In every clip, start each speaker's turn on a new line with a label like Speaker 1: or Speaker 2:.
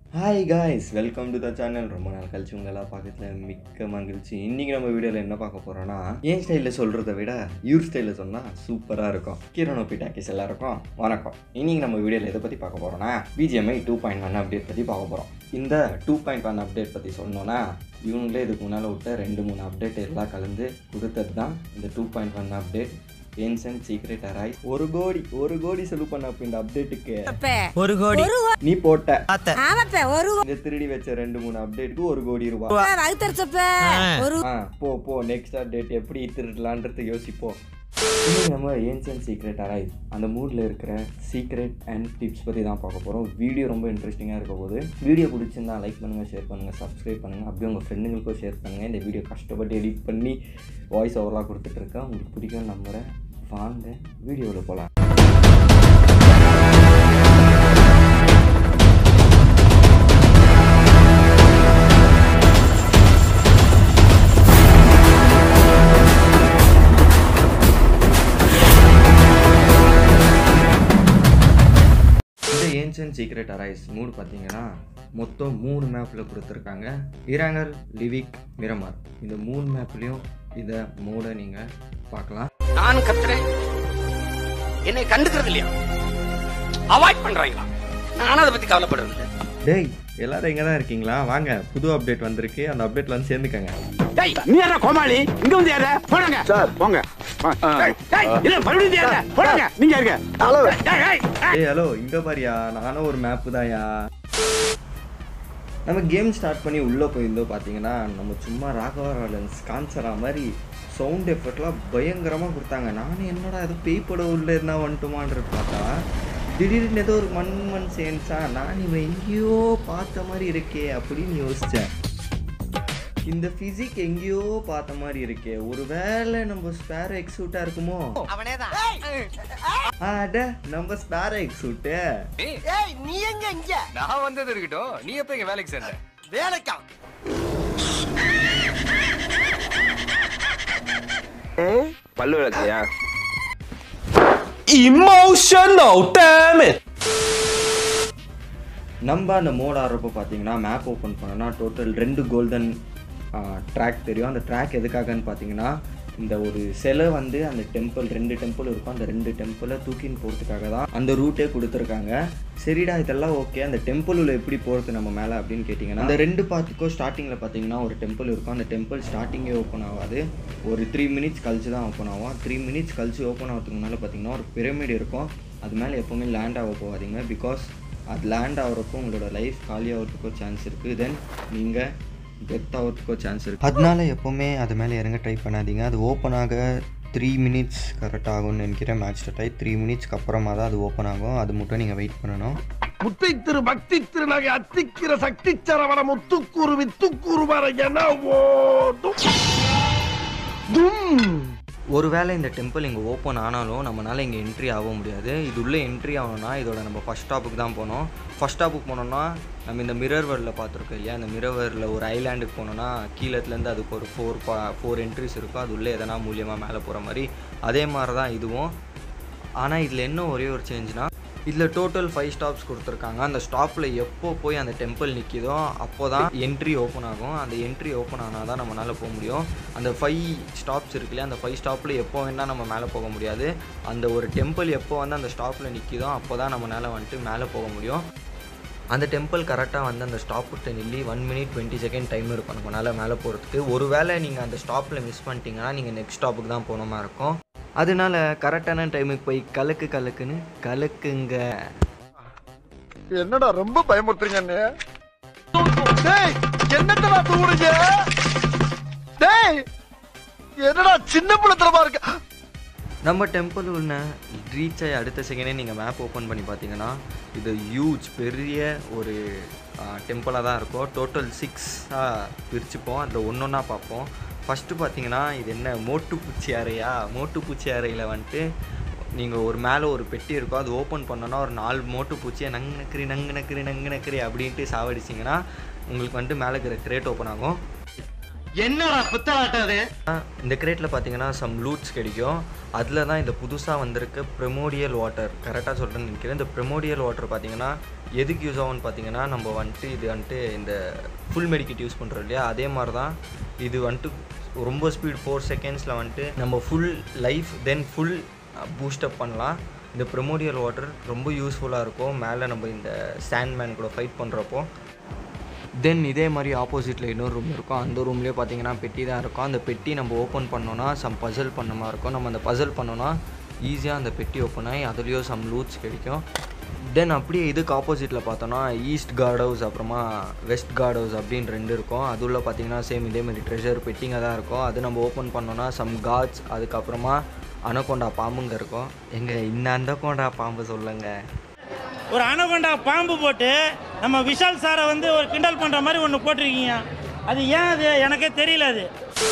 Speaker 1: hi guys welcome to the channel ரொம்ப நாள் கழிச்சு உங்களெல்லாம் பார்க்கறதுல மிக்க மகிழ்ச்சி இன்றைக்கி நம்ம வீடியோவில் என்ன பார்க்க போகிறோன்னா என் ஸ்டைலில் சொல்கிறத விட யூர் ஸ்டைலில் சொன்னால் சூப்பராக இருக்கும் கிரணோ பிட்டாக்கிஸ் எல்லாருக்கும் வணக்கம் இன்றைக்கி நம்ம வீடியோவில் எதை பற்றி பார்க்க போகிறோன்னா BGMI two point one update பற்றி பார்க்க போகிறோம் இந்த டூ பாயிண்ட் ஒன் அப்டேட் பற்றி சொன்னோன்னா இவங்களே இதுக்கு முன்னால் விட்ட ரெண்டு மூணு அப்டேட் எல்லாம் கலந்து கொடுத்தது தான் இந்த two point one update ancient secret அராய் ஒரு கோடி ஒரு கோடி செலவு பண்ண அப்போ இந்த அப்டேட்டுக்கு
Speaker 2: ஒரு கோடி
Speaker 1: நீ போட்ட
Speaker 2: பார்த்தேன்
Speaker 3: ஆமாப்ப ஒரு
Speaker 1: இந்த திருடி வச்ச ரெண்டு மூணு அப்டேட்டுக்கு ஒரு கோடி ரூபாய்
Speaker 3: வகுத்தரிச்சப்ப ஒரு
Speaker 1: ஆ போ போ நெக்ஸ்ட் அப்டேட் எப்படி திருடலான்றது யோசிப்போம் இன்னைக்கு நம்ம ஏன்சன் சீக்ரெட் அரைவ் அந்த மூடில் இருக்கிற சீக்ரெட் அண்ட் டிப்ஸ் பற்றி தான் பார்க்க போகிறோம் வீடியோ ரொம்ப இன்ட்ரெஸ்டிங்காக இருக்க போது வீடியோ பிடிச்சிருந்தா லைக் பண்ணுங்கள் ஷேர் பண்ணுங்கள் சப்ஸ்கிரைப் பண்ணுங்கள் அப்படியே உங்கள் ஃப்ரெண்டுங்களுக்கும் ஷேர் பண்ணுங்கள் இந்த வீடியோ கஷ்டப்பட்டு எடிட் பண்ணி வாய்ஸ் ஓவராக கொடுத்துட்ருக்கேன் உங்களுக்கு பிடிக்கும் நம்புகிறேன் வாங்க வீடியோவில் போகலாம் இந்த ஏன்ஷியன் சீக்ரெட் அரைஸ் மூடு பார்த்தீங்கன்னா மொத்தம் மூணு மேப்பில் கொடுத்துருக்காங்க இராங்கல் லிவிக் மிரமார் இந்த மூணு மேப்லேயும் இதை மூடை நீங்கள் பார்க்கலாம்
Speaker 4: நான் கத்துறேன் என்னை கண்டுக்கிறது இல்லையா அவாய்ட் பண்றாங்களா நானும் அதை பத்தி கவலைப்படுறது இல்லை
Speaker 1: டேய் எல்லாரும் இங்கே தான் இருக்கீங்களா வாங்க புது அப்டேட் வந்திருக்கு அந்த அப்டேட்ல வந்து சேர்ந்துக்கங்க
Speaker 5: டேய் நீ யாரா கோமாளி இங்க வந்து யாரா போடுங்க சார் போங்க டேய், டேய், இல்ல மறுபடியும் யாரா போடுங்க நீங்க இருங்க ஹலோ டேய் டேய்
Speaker 1: ஏய் ஹலோ இங்கே பாரியா நானும் ஒரு மேப்பு தான்யா நம்ம கேம் ஸ்டார்ட் பண்ணி உள்ளே போயிருந்தோம் பார்த்தீங்கன்னா நம்ம சும்மா ராகவா ராலன்ஸ் கான்சரா மாதிரி சவுண்ட் எஃபெக்ட்லாம் பயங்கரமாக கொடுத்தாங்க நானும் என்னடா ஏதோ பேய் படம் உள்ள இருந்தா வந்துட்டுமான்றது பார்த்தா திடீர்னு ஏதோ ஒரு மண் மண் சேன்ஸா நான் இவன் எங்கேயோ பார்த்த மாதிரி இருக்கே அப்படின்னு யோசித்தேன் இந்த ஃபிசிக் எங்கேயோ பார்த்த மாதிரி இருக்கே ஒருவேளை நம்ம ஸ்பேர் எக்ஸூட்டாக இருக்குமோ அட நம்ம ஸ்பேர் எக்ஸூட்டு
Speaker 6: நான் வந்தது இருக்கட்டும் நீ எப்ப இங்க வேலைக்கு சேர்ந்த
Speaker 4: வேலைக்கா
Speaker 5: பல்லு விளக்கையா
Speaker 6: இமோஷனல் டேமேஜ்
Speaker 1: நம்ம அந்த மோட் ஆடுறப்போ பார்த்தீங்கன்னா மேப் ஓப்பன் பண்ணோன்னா டோட்டல் ரெண்டு கோல்டன் ட்ராக் தெரியும் அந்த ட்ராக் எதுக்காகன்னு பார்த்தீங்கன்னா இந்த ஒரு சிலை வந்து அந்த டெம்பிள் ரெண்டு டெம்பிள் இருக்கும் அந்த ரெண்டு டெம்பிளை தூக்கின்னு போகிறதுக்காக தான் அந்த ரூட்டே கொடுத்துருக்காங்க சரிடா இதெல்லாம் ஓகே அந்த டெம்பிள் உள்ள எப்படி போகிறது நம்ம மேலே அப்படின்னு கேட்டிங்கன்னா அந்த ரெண்டு பார்த்துக்கோ ஸ்டார்டிங்கில் பார்த்தீங்கன்னா ஒரு டெம்பிள் இருக்கும் அந்த டெம்பிள் ஸ்டார்டிங்கே ஓப்பன் ஆகாது ஒரு த்ரீ மினிட்ஸ் கழிச்சு தான் ஓப்பன் ஆகும் த்ரீ மினிட்ஸ் கழிச்சு ஓப்பன் ஆகிறதுக்கு முன்னால் பார்த்தீங்கன்னா ஒரு பிரமிட் இருக்கும் அது மேலே எப்போவுமே லேண்ட் ஆக போகாதீங்க பிகாஸ் அது லேண்ட் ஆகிறப்போ உங்களோட லைஃப் காலி ஆகிறதுக்கோ சான்ஸ் இருக்குது தென் நீங்கள் டெத் ஆகிறதுக்கோ சான்ஸ் இருக்குது அதனால எப்போவுமே அது மேலே இறங்க ட்ரை பண்ணாதீங்க அது ஓப்பன் ஆக த்ரீ மினிட்ஸ் கரெக்டாக ஆகும்னு நினைக்கிறேன் மேட்ச் ஸ்டார்ட் ஆகி த்ரீ மினிட்ஸ்க்கு அப்புறமா தான் அது ஓப்பன் ஆகும் அது மட்டும் நீங்கள் வெயிட் பண்ணணும்
Speaker 5: முத்தை திரு பக்தி திருநகை அத்திக்கிற சக்தி சரவண முத்துக்கூறு வித்துக்கூறு வர என ஓடும் தும்
Speaker 1: ஒருவேளை இந்த டெம்பிள் இங்கே ஓப்பன் ஆனாலும் நம்மளால் இங்கே என்ட்ரி ஆக முடியாது இது உள்ளே என்ட்ரி ஆகணும்னா இதோட நம்ம ஃபஸ்ட் ஸ்டாப்புக்கு தான் போனோம் ஃபஸ்ட் ஸ்டாப்புக்கு போனோம்னா நம்ம இந்த மிரர் வேர்ல்டில் பார்த்துருக்கோம் இல்லையா அந்த மிரர் வேர்ல்டில் ஒரு ஐலாண்டுக்கு போனோம்னா கீழத்துலேருந்து அதுக்கு ஒரு ஃபோர் பா ஃபோர் என்ட்ரிஸ் இருக்கும் அது உள்ளே எதனா மூலியமாக மேலே போகிற மாதிரி அதே மாதிரி தான் இதுவும் ஆனால் இதில் என்ன ஒரே ஒரு சேஞ்ச்னா இதில் டோட்டல் ஃபைவ் ஸ்டாப்ஸ் கொடுத்துருக்காங்க அந்த ஸ்டாப்பில் எப்போ போய் அந்த டெம்பிள் நிற்கிதோ அப்போ தான் என்ட்ரி ஓப்பன் ஆகும் அந்த என்ட்ரி ஓப்பன் ஆனால் தான் நம்மளால் போக முடியும் அந்த ஃபைவ் ஸ்டாப்ஸ் இருக்கு இல்லையா அந்த ஃபைவ் ஸ்டாப்பில் எப்போ வேணால் நம்ம மேலே போக முடியாது அந்த ஒரு டெம்பிள் எப்போ வந்து அந்த ஸ்டாப்பில் நிற்கிதோ அப்போ தான் நம்மளால் வந்துட்டு மேலே போக முடியும் அந்த டெம்பிள் கரெக்டாக வந்து அந்த ஸ்டாப் விட்டு நில்லி one minute twenty second time இருக்கும் நம்மளால் மேலே போகிறதுக்கு ஒருவேளை நீங்கள் அந்த ஸ்டாப்பில் மிஸ் பண்ணிட்டீங்கன்னா நீங்கள் நெக்ஸ்ட் ஸ்டாப்புக்கு தான் போன மாதிரி இருக்கும் அதனால கரெக்டான டைமுக்கு போய் கலக்கு கலக்குன்னு கலக்குங்க
Speaker 5: என்னடா ரொம்ப பயமுறுத்துறீங்க டேய் என்னடா தூடுங்க டேய் என்னடா சின்ன பிள்ளைத்தனமா இருக்க
Speaker 1: நம்ம டெம்பிள் உள்ள ரீச் ஆகி அடுத்த செகண்டே நீங்கள் மேப் ஓப்பன் பண்ணி பார்த்தீங்கன்னா இது ஹியூஜ் பெரிய ஒரு டெம்பிளாக தான் இருக்கும் டோட்டல் சிக்ஸாக பிரிச்சுப்போம் அதில் ஒன்று ஒன்றா பார்ப்போம் ஃபஸ்ட்டு பார்த்தீங்கன்னா இது என்ன மோட்டுப்பூச்சி அறையா மோட்டுப்பூச்சி அறையில் வந்துட்டு நீங்கள் ஒரு மேலே ஒரு பெட்டி இருக்கும் அது ஓப்பன் பண்ணோன்னா ஒரு நாலு மோட்டு பூச்சியை நங்கு நக்கரி நங்கு நக்கரி நங்கு நக்கரி அப்படின்ட்டு சாவடிச்சிங்கன்னா உங்களுக்கு வந்துட்டு மேலே இருக்கிற கிரேட் ஓப்பன் ஆகும்
Speaker 2: என்னடா புத்தலாட்டம் அது
Speaker 1: இந்த கிரேட்டில் பார்த்தீங்கன்னா சம் லூட்ஸ் கிடைக்கும் அதில் தான் இந்த புதுசாக வந்திருக்க ப்ரெமோடியல் வாட்டர் கரெக்டாக சொல்கிறேன்னு நினைக்கிறேன் இந்த ப்ரெமோடியல் வாட்டர் பார்த்தீங்கன்னா எதுக்கு யூஸ் ஆகும்னு பார்த்தீங்கன்னா நம்ம வந்துட்டு இது வந்துட்டு இந்த ஃபுல் மெடிக்கெட் யூஸ் பண்ணுறோம் இல்லையா அதே மாதிரி தான் இது வந்துட்டு ரொம்ப ஸ்பீட் ஃபோர் செகண்ட்ஸில் வந்துட்டு நம்ம full life then full boost up பண்ணலாம் இந்த ப்ரெமோடியல் வாட்டர் ரொம்ப யூஸ்ஃபுல்லாக இருக்கும் மேலே நம்ம இந்த மேன் கூட ஃபைட் பண்ணுறப்போ தென் இதே மாதிரி ஆப்போசிட்டில் இன்னொரு ரூம் இருக்கும் அந்த ரூம்லேயே பார்த்தீங்கன்னா பெட்டி தான் இருக்கும் அந்த பெட்டி நம்ம ஓப்பன் பண்ணோன்னா சம் பசல் பண்ண மாதிரி இருக்கும் நம்ம அந்த பசல் பண்ணோன்னா ஈஸியாக அந்த பெட்டி ஓப்பன் ஆகி அதுலேயும் சம் லூட்ஸ் கிடைக்கும் தென் அப்படியே இதுக்கு ஆப்போசிட்டில் பார்த்தோன்னா ஈஸ்ட் கார்ட் ஹவுஸ் அப்புறமா வெஸ்ட் கார்ட் ஹவுஸ் அப்படின்னு ரெண்டு இருக்கும் அது உள்ள பார்த்தீங்கன்னா சேம் இதே மாதிரி ட்ரெஷர் பெட்டிங்க தான் இருக்கும் அது நம்ம ஓப்பன் பண்ணோன்னா சம் கார்ட்ஸ் அதுக்கப்புறமா அனகொண்டா பாம்புங்க இருக்கும் எங்க இந்த அந்தகொண்டா பாம்பு சொல்லுங்க
Speaker 7: ஒரு அனகொண்டா பாம்பு போட்டு நம்ம விஷால் சாரை வந்து ஒரு கிண்டல் பண்ணுற மாதிரி ஒன்று போட்டிருக்கீங்க அது ஏன் அது எனக்கே தெரியல அது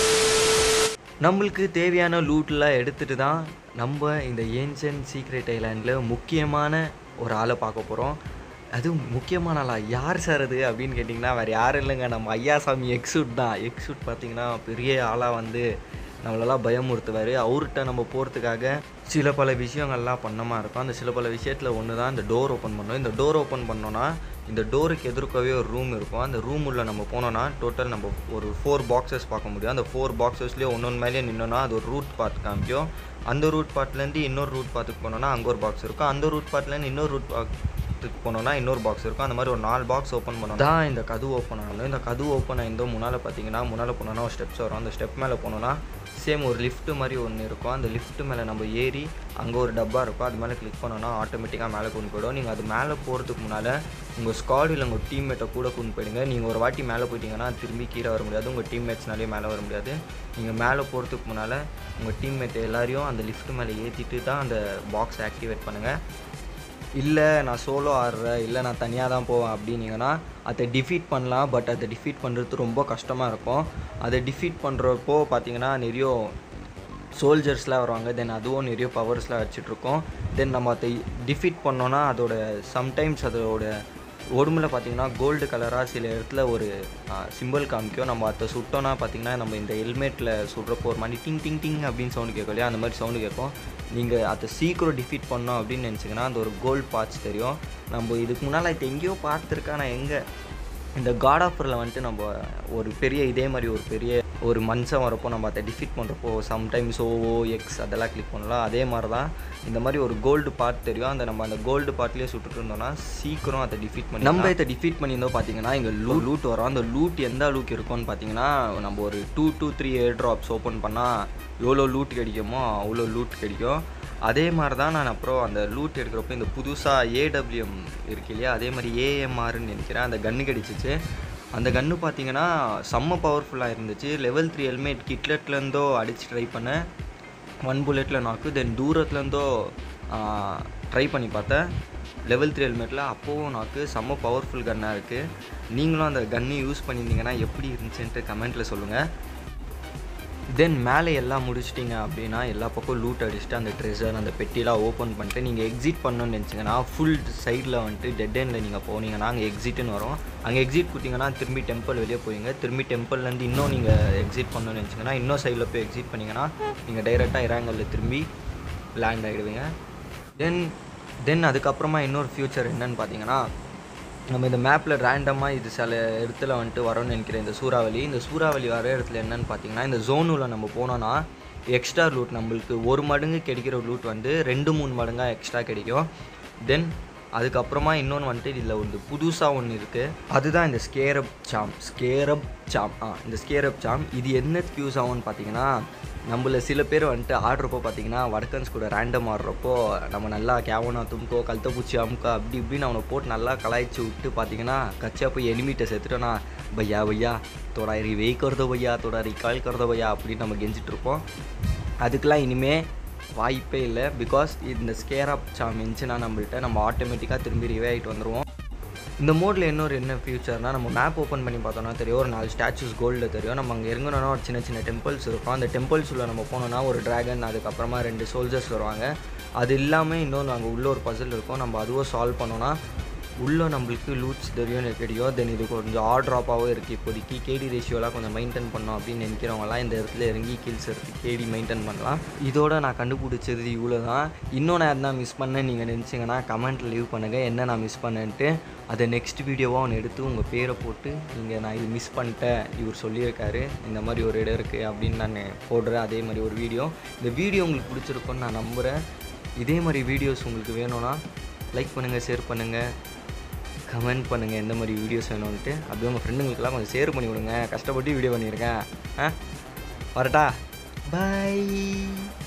Speaker 1: நம்மளுக்கு தேவையான லூட்லாம் எடுத்துகிட்டு தான் நம்ம இந்த ஏன்ஷியன் சீக்ரெட் ஐலாண்டில் முக்கியமான ஒரு ஆளை பார்க்க போகிறோம் அது முக்கியமான ஆளா யார் சார் அது அப்படின்னு கேட்டிங்கன்னா வேறு யாரும் இல்லைங்க நம்ம ஐயாசாமி எக்ஸூட் தான் எக்ஸூட் பார்த்தீங்கன்னா பெரிய ஆளாக வந்து நம்மளெல்லாம் பயமுறுத்துவார் அவர்கிட்ட நம்ம போகிறதுக்காக சில பல விஷயங்கள்லாம் பண்ணமா இருக்கும் அந்த சில பல விஷயத்தில் ஒன்று தான் இந்த டோர் ஓப்பன் பண்ணோம் இந்த டோர் ஓப்பன் பண்ணோன்னா இந்த டோருக்கு எதிர்க்கவே ஒரு ரூம் இருக்கும் அந்த ரூம் உள்ள நம்ம போனோன்னா டோட்டல் நம்ம ஒரு ஃபோர் பாக்ஸஸ் பார்க்க முடியும் அந்த ஃபோர் பாக்ஸஸ்லேயே ஒன்று மேலேயே நின்னோன்னா அது ஒரு ரூட் பார்ட் காமிக்கும் அந்த ரூட் பார்ட்லேருந்து இன்னொரு ரூட் பார்த்துக்கு போனோன்னா அங்கே ஒரு பாக்ஸ் இருக்கும் அந்த ரூட் பார்ட்லேருந்து இன்னொரு ரூட் பார்த்துக்கு போனோன்னா இன்னொரு பாக்ஸ் இருக்கும் அந்த மாதிரி ஒரு நாலு பாக்ஸ் ஓப்பன் பண்ணோம் தான் இந்த கதவு ஓப்பன் ஆகணும் இந்த கதவு ஓப்பன் ஆயிருந்தோ முன்னால் பார்த்தீங்கன்னா முன்னால் போனோன்னா ஒரு ஸ்டெப்ஸ் வரும் அந்த ஸ்டெப் மேலே போனோன்னா சேம் ஒரு லிஃப்ட் மாதிரி ஒன்று இருக்கும் அந்த லிஃப்ட் மேலே நம்ம ஏறி அங்கே ஒரு டப்பா இருக்கும் அது மேலே கிளிக் பண்ணோன்னா ஆட்டோமேட்டிக்காக மேலே கொண்டு போயிடும் நீங்கள் அது மேலே போகிறதுக்கு முன்னால் உங்கள் ஸ்குவாட் இல்லை உங்கள் டீம்மேட்டை கூட கொண்டு போயிடுங்க நீங்கள் ஒரு வாட்டி மேலே போயிட்டீங்கன்னா திரும்பி கீழே வர முடியாது உங்கள் டீம்மேட்ஸ்னாலே மேலே வர முடியாது நீங்கள் மேலே போகிறதுக்கு முன்னால் உங்கள் டீம்மேட் எல்லாரையும் அந்த லிஃப்ட் மேலே ஏற்றிட்டு தான் அந்த பாக்ஸ் ஆக்டிவேட் பண்ணுங்கள் இல்லை நான் சோலோ ஆடுறேன் இல்லை நான் தனியாக தான் போவேன் அப்படின்னீங்கன்னா அதை டிஃபீட் பண்ணலாம் பட் அதை டிஃபீட் பண்ணுறது ரொம்ப கஷ்டமாக இருக்கும் அதை டிஃபீட் பண்ணுறப்போ பார்த்தீங்கன்னா நிறைய சோல்ஜர்ஸ்லாம் வருவாங்க தென் அதுவும் நிறைய பவர்ஸ்லாம் வச்சுட்ருக்கோம் தென் நம்ம அதை டிஃபீட் பண்ணோன்னா அதோட சம்டைம்ஸ் அதோட உடம்புல பார்த்தீங்கன்னா கோல்டு கலராக சில இடத்துல ஒரு சிம்பிள் காமிக்கும் நம்ம அதை சுட்டோன்னா பார்த்தீங்கன்னா நம்ம இந்த ஹெல்மெட்டில் சுடுறப்போ ஒரு மாதிரி டிங் டிங் டிங் அப்படின்னு சவுண்டு கேட்கும் இல்லையா அந்த மாதிரி சவுண்டு கேட்கும் நீங்கள் அதை சீக்கிரம் டிஃபீட் பண்ணோம் அப்படின்னு நினச்சிங்கன்னா அந்த ஒரு கோல்ட் பார்ட்ஸ் தெரியும் நம்ம இதுக்கு முன்னால் இது எங்கேயோ பார்த்துருக்கேன் நான் எங்கே இந்த காட் ஆஃபரில் வந்துட்டு நம்ம ஒரு பெரிய இதே மாதிரி ஒரு பெரிய ஒரு மனுஷன் வரப்போ நம்ம அதை டிஃபீட் பண்ணுறப்போ சம்டைம்ஸ் ஓஓ எக்ஸ் அதெல்லாம் கிளிக் பண்ணலாம் அதே மாதிரி தான் இந்த மாதிரி ஒரு கோல்டு பார்ட் தெரியும் அந்த நம்ம அந்த கோல்டு பார்ட்லேயே சுட்டுட்டு இருந்தோம்னா சீக்கிரம் அதை டிஃபீட் பண்ணி நம்ம இதை டிஃபீட் பண்ணியிருந்தோம் பார்த்தீங்கன்னா இங்கே லூ லூட் வரும் அந்த லூட் எந்த அளவுக்கு இருக்கும்னு பார்த்தீங்கன்னா நம்ம ஒரு two two three air drops open பண்ணால் எவ்வளோ லூட் கிடைக்குமோ அவ்வளோ லூட் கிடைக்கும் அதே மாதிரி தான் நான் அப்புறம் அந்த லூட் எடுக்கிறப்போ இந்த புதுசாக ஏடபிள்யூஎம் இருக்கு இல்லையா அதே மாதிரி ஏஎம்ஆர்னு நினைக்கிறேன் அந்த கன்று கிடச்சிச்சு அந்த கன்று பார்த்தீங்கன்னா செம்ம பவர்ஃபுல்லாக இருந்துச்சு லெவல் த்ரீ ஹெல்மெட் கிட்லெட்லேருந்தோ அடித்து ட்ரை பண்ணேன் ஒன் புல்லெட்டில் நாக்கு தென் தூரத்துலேருந்தோ ட்ரை பண்ணி பார்த்தேன் லெவல் த்ரீ ஹெல்மெட்டில் அப்போவும் நாக்கு செம்ம பவர்ஃபுல் கன்னாக இருக்குது நீங்களும் அந்த கன்று யூஸ் பண்ணியிருந்தீங்கன்னா எப்படி இருந்துச்சுன்ட்டு கமெண்ட்டில் சொல்லுங்கள் தென் மேலே எல்லாம் முடிச்சிட்டிங்க அப்படின்னா எல்லா பக்கம் லூட் அடிச்சுட்டு அந்த ட்ரெஷர் அந்த பெட்டிலாம் ஓப்பன் பண்ணிட்டு நீங்கள் எக்ஸிட் பண்ணணும்னு நினச்சிங்கன்னா ஃபுல் சைடில் வந்துட்டு டெட் எண்டில் நீங்கள் போனீங்கன்னா அங்கே எக்ஸிட்னு வரும் அங்கே எக்ஸிட் கொடுத்தீங்கன்னா திரும்பி டெம்பிள் வெளியே போவீங்க திரும்பி டெம்பிள்லேருந்து இன்னும் நீங்கள் எக்ஸிட் பண்ணணும்னு நினச்சிங்கன்னா இன்னும் சைடில் போய் எக்ஸிட் பண்ணிங்கன்னா நீங்கள் டைரெக்டாக இறாங்கல்ல திரும்பி லேண்ட் ஆகிடுவீங்க தென் தென் அதுக்கப்புறமா இன்னொரு ஃப்யூச்சர் என்னன்னு பார்த்தீங்கன்னா நம்ம இந்த மேப்பில் ரேண்டமாக இது சில இடத்துல வந்துட்டு வரோம்னு நினைக்கிறேன் இந்த சூறாவளி இந்த சூறாவளி வர இடத்துல என்னன்னு பார்த்தீங்கன்னா இந்த ஜோனுல நம்ம போனோன்னா எக்ஸ்ட்ரா லூட் நம்மளுக்கு ஒரு மடங்கு கிடைக்கிற லூட் வந்து ரெண்டு மூணு மடங்காக எக்ஸ்ட்ரா கிடைக்கும் தென் அதுக்கப்புறமா இன்னொன்று வந்துட்டு இதில் வந்து புதுசாக ஒன்று இருக்குது அதுதான் இந்த ஸ்கேரப் சாம் ஸ்கேரப் சாம் ஆ இந்த ஸ்கேரப் சாம் இது என்னத்துக்கு யூஸ் ஆகும்னு பார்த்தீங்கன்னா நம்மள சில பேர் வந்துட்டு ஆடுறப்போ பார்த்தீங்கன்னா வடக்கன்ஸ் கூட ரேண்டம் ஆடுறப்போ நம்ம நல்லா கேவனா தும்கோ கழுத்தப்பூச்சி அமுக்கா அப்படி இப்படின்னு அவனை போட்டு நல்லா கலாய்ச்சி விட்டு பார்த்தீங்கன்னா கச்சா போய் எலிமிட்டை செத்துட்டோன்னா பையா பையா தோடா ரி வெய் கருதோ பையா தோடா ரி கால் கருதோ பையா அப்படின்னு நம்ம கெஞ்சிட்டு இருப்போம் அதுக்கெலாம் இனிமே வாய்ப்பே இல்லை பிகாஸ் இந்த ஸ்கேர் அப் சாம் இருந்துச்சுன்னா நம்மள்ட்ட நம்ம ஆட்டோமேட்டிக்காக திரும்பி ரிவே ஆகிட்டு வந்துடுவோம் இந்த மோடில் இன்னொரு என்ன ஃபியூச்சர்னால் நம்ம மேப் ஓப்பன் பண்ணி பார்த்தோம்னா தெரியும் ஒரு நாலு ஸ்டாச்சூஸ் கோல்டில் தெரியும் நம்ம அங்கே இறங்கணும்னா ஒரு சின்ன சின்ன டெம்பிள்ஸ் இருக்கும் அந்த டெம்பிள்ஸ் உள்ள நம்ம போனோம்னா ஒரு டிராகன் அதுக்கப்புறமா ரெண்டு சோல்ஜர்ஸ் வருவாங்க அது இல்லாமல் இன்னொன்று அங்கே உள்ள ஒரு பசில் இருக்கும் நம்ம அதுவும் சால்வ் பண்ணோன்னா உள்ளே நம்மளுக்கு லூட்ஸ் தெரியும் எனக்கு தெரியும் தென் இது கொஞ்சம் ஆட் ட்ராப்பாகவும் இருக்குது இப்போதைக்கு கேடி ரேஷியோலாம் கொஞ்சம் மெயின்டைன் பண்ணோம் அப்படின்னு நினைக்கிறவங்கலாம் இந்த இடத்துல இறங்கி கீழ்ஸ் எடுத்து கேடி மெயின்டைன் பண்ணலாம் இதோட நான் கண்டுபிடிச்சது இவ்வளோ தான் இன்னும் நான் எதனா மிஸ் பண்ணேன் நீங்கள் நினச்சிங்கன்னா கமெண்ட்டில் லீவ் பண்ணுங்கள் என்ன நான் மிஸ் பண்ணேன்ட்டு அதை நெக்ஸ்ட் வீடியோவாக ஒன்று எடுத்து உங்கள் பேரை போட்டு நீங்கள் நான் இது மிஸ் பண்ணிட்டேன் இவர் சொல்லியிருக்காரு இந்த மாதிரி ஒரு இடம் இருக்குது அப்படின்னு நான் போடுறேன் அதே மாதிரி ஒரு வீடியோ இந்த வீடியோ உங்களுக்கு பிடிச்சிருக்குன்னு நான் நம்புகிறேன் இதே மாதிரி வீடியோஸ் உங்களுக்கு வேணும்னா லைக் பண்ணுங்கள் ஷேர் பண்ணுங்கள் கமெண்ட் பண்ணுங்கள் எந்த மாதிரி வீடியோஸ் வேணும்ன்ட்டு அப்படியே உங்கள் ஃப்ரெண்டுங்களுக்கெல்லாம் கொஞ்சம் ஷேர் பண்ணி விடுங்க கஷ்டப்பட்டு வீடியோ பண்ணியிருக்கேன் ஆ வரட்டா பாய்